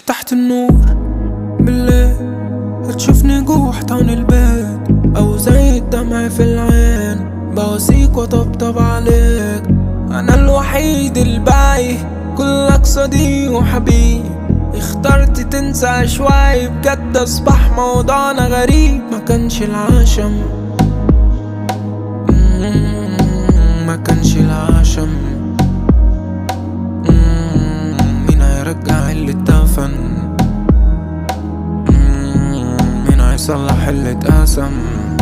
تحت النور بالليل هتشوفني جوه حيطان البيت او زي الدمع في العين بواسيك وطبطب عليك انا الوحيد الباقي كلك صديق وحبيب اخترت تنسى شوي بجد اصبح موضوعنا غريب ما كانش العشم مم، ما كانش العشم مم، مين هيرجع اللي اتدفن مم، مين هيصلح اللي اتقسم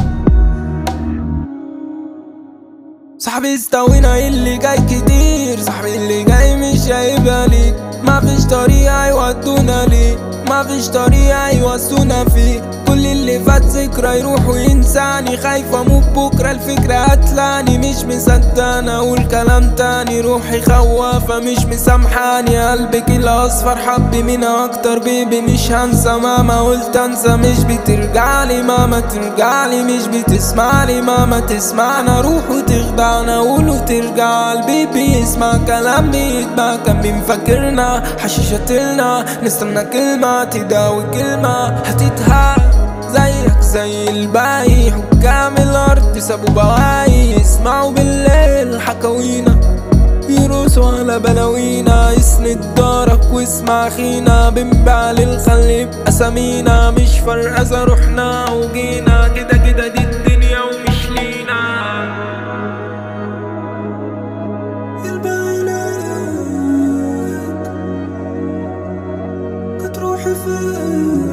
صاحبي استوينا اللي جاي كتير صاحبي اللي جاي مش هيبقى ليك ما فيش طريقة يودونا ليه ما فيش طريقة يوصونا فيه كل اللي فات ذكرى يروح وينساني خايفة اموت بكرة الفكرة هتلاني مش مصدقانة اقول كلام تاني روحي خوافة مش مسامحاني قلبك الاصفر حبي منها اكتر بيبي مش هنسى ماما قلت انسى مش بترجعلي ماما ترجعلي مش بتسمعلي ماما تسمعنا روح وتخدعنا قول وترجع البيبي يسمع كلام بيتبع كان بنفكرنا حشيشتلنا نستنى كلمة تداوي كلمة هتتهاب زيك زي الباقي حكام الأرض سابوا بواقي يسمعوا بالليل حكاوينا يرقصوا على بلاوينا يسند دارك واسمع خينا بنبيع للخل يبقى سمينا مش فارقة إذا رحنا وجينا كده كده دي الدنيا ومش لينا البيانات كانت روحي فين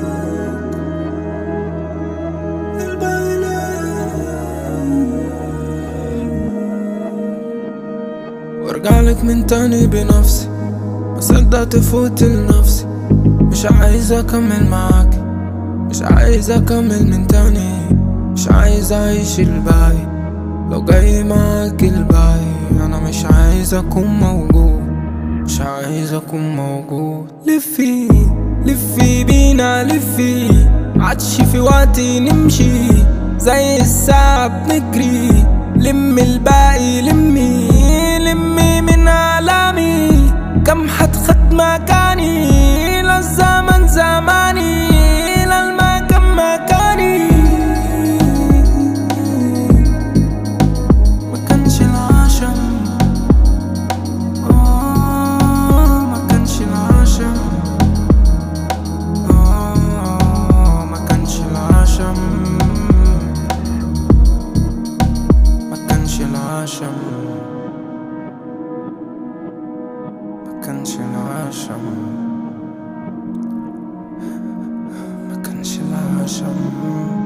وارجع لك من تاني بنفسي ما صدقت فوت لنفسي مش عايز اكمل معاك مش عايز اكمل من تاني مش عايز اعيش الباقي لو جاي معاك الباقي انا مش عايز اكون موجود مش عايز اكون موجود لفي لفي بينا لفي عادش في وقت نمشي زي الساعة بنجري لم الباقي لمي لمي من آلامي كم حد خد مكاني للزمن زماني للمكان مكاني ما كانش العشم آه ما كانش العشم آه ما كانش العشم ما كانش العشم ما كانش العشم ما كانش العشم